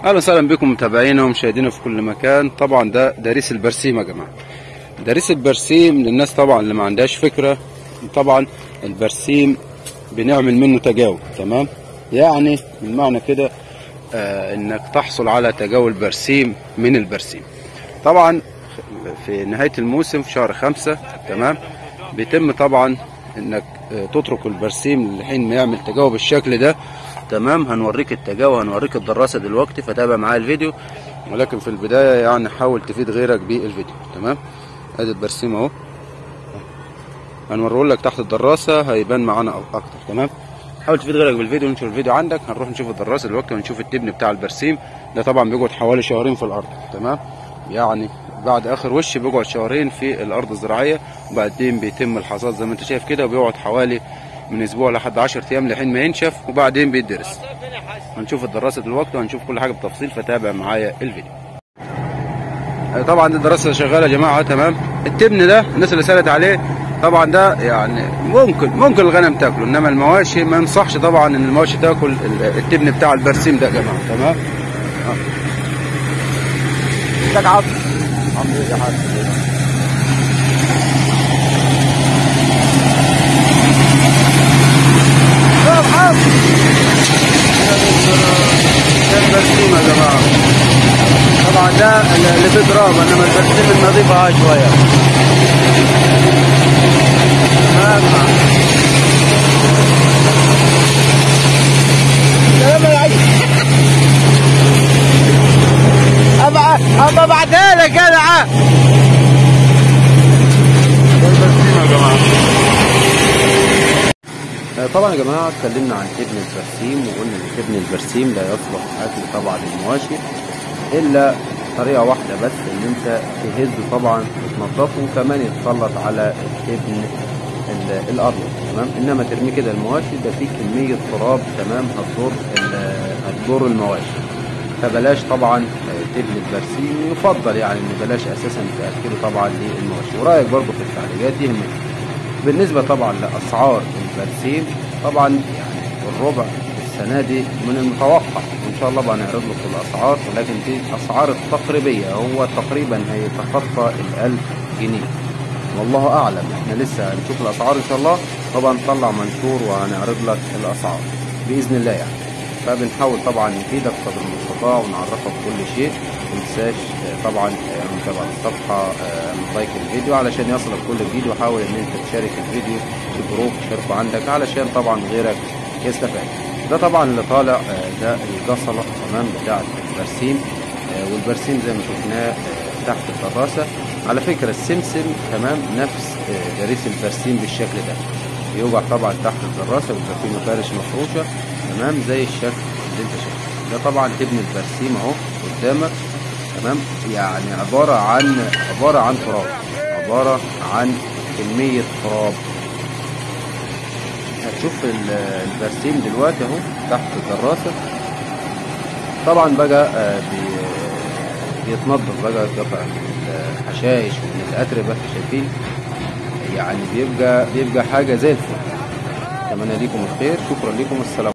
اهلا وسهلا بكم متابعينا ومشاهدينا في كل مكان طبعا ده داريس البرسيم يا جماعه داريس البرسيم للناس طبعا اللي ما عندهاش فكره طبعا البرسيم بنعمل منه تجاوب تمام يعني بالمعنى كده آه انك تحصل على تجاول برسيم من البرسيم طبعا في نهايه الموسم في شهر خمسة تمام بيتم طبعا انك آه، تترك البرسيم لحين ما يعمل تجاوب بالشكل ده تمام هنوريك التجاوب هنوريك الدراسه دلوقتي فتابع معايا الفيديو ولكن في البدايه يعني حاول تفيد غيرك بالفيديو تمام ادي البرسيم اهو هنوريه لك تحت الدراسه هيبان معانا اكتر تمام حاول تفيد غيرك بالفيديو ونشوف الفيديو عندك هنروح نشوف الدراسه دلوقتي ونشوف التبن بتاع البرسيم ده طبعا بيقعد حوالي شهرين في الارض تمام يعني بعد اخر وش بيقعد شهرين في الارض الزراعيه وبعدين بيتم الحصاد زي ما انت شايف كده وبيقعد حوالي من اسبوع لحد 10 ايام لحين ما ينشف وبعدين بيدرس هنشوف الدراسه دلوقتي وهنشوف كل حاجه بالتفصيل فتابع معايا الفيديو طبعا دي الدراسه شغاله يا جماعه تمام التبن ده الناس اللي سالت عليه طبعا ده يعني ممكن ممكن الغنم تاكله انما المواشي ما ينصحش طبعا ان المواشي تاكل ال- التبن بتاع البرسيم ده يا جماعه تمام ازيك عبد عبد ايه يا حاج يا محمد ده البرسيم يا جماعه طبعا ده اللي فيه تراب انما البرسيم النظيفه هاي شويه تمام أبع أبا بعدها لك أنا عا. آه، طبعا يا جماعه اتكلمنا عن تبن البرسيم وقلنا ان تبن البرسيم لا يصلح اكل طبعا للمواشي الا طريقه واحده بس ان انت تهزه طبعا وتنضفه وكمان يتسلط على التبن ال- الابيض تمام انما ترميه كده المواشي ده فيه كميه تراب تمام هتضر ال- هتضر المواشي فبلاش طبعا آه، تبن البرسيم يفضل يعني ان بلاش اساسا تاكله طبعا للمواشي ورايك برضه في التعليقات يهمك بالنسبة طبعا لأسعار البرسيم طبعا يعني الربع السنة دي من المتوقع وإن شاء الله بقى نعرض لكم الأسعار ولكن دي أسعار التقريبية هو تقريبا هيتخطى الألف جنيه والله أعلم احنا لسه هنشوف الأسعار إن شاء الله طبعا نطلع منشور وهنعرض لك الأسعار بإذن الله يعني فبنحاول طبعا نفيدك قدر المستطاع ونعرفك كل شيء متنساش آه، طبعا آه، متابعة الصفحة آه، لايك الفيديو علشان يصلك كل جديد وحاول ان انت تشارك الفيديو في جروب تشاركه عندك علشان طبعا غيرك يستفاد ده طبعا اللي طالع آه، ده الجصلة تمام بتاعة البرسيم آه، والبرسيم زي ما شفناه آه، تحت الدراسة على فكرة السمسم تمام نفس آه، جريس البرسيم بالشكل ده يوجع طبعا تحت الدراسة بيبقى فيه مفارش مفروشة تمام زي الشكل اللي انت شايفه ده طبعا تبني البرسيم اهو قدامك تمام يعني عبارة عن عبارة عن تراب عبارة عن كمية تراب هتشوف ال- البرسيم دلوقتي اهو تحت الدراسة طبعا بقى آه، بي- بيتنضف بقى قطع الحشائش ومن الأتربة شايفين يعني بيبقى بيبقى حاجة زي الفل أتمنى لكم الخير شكرا لكم السلام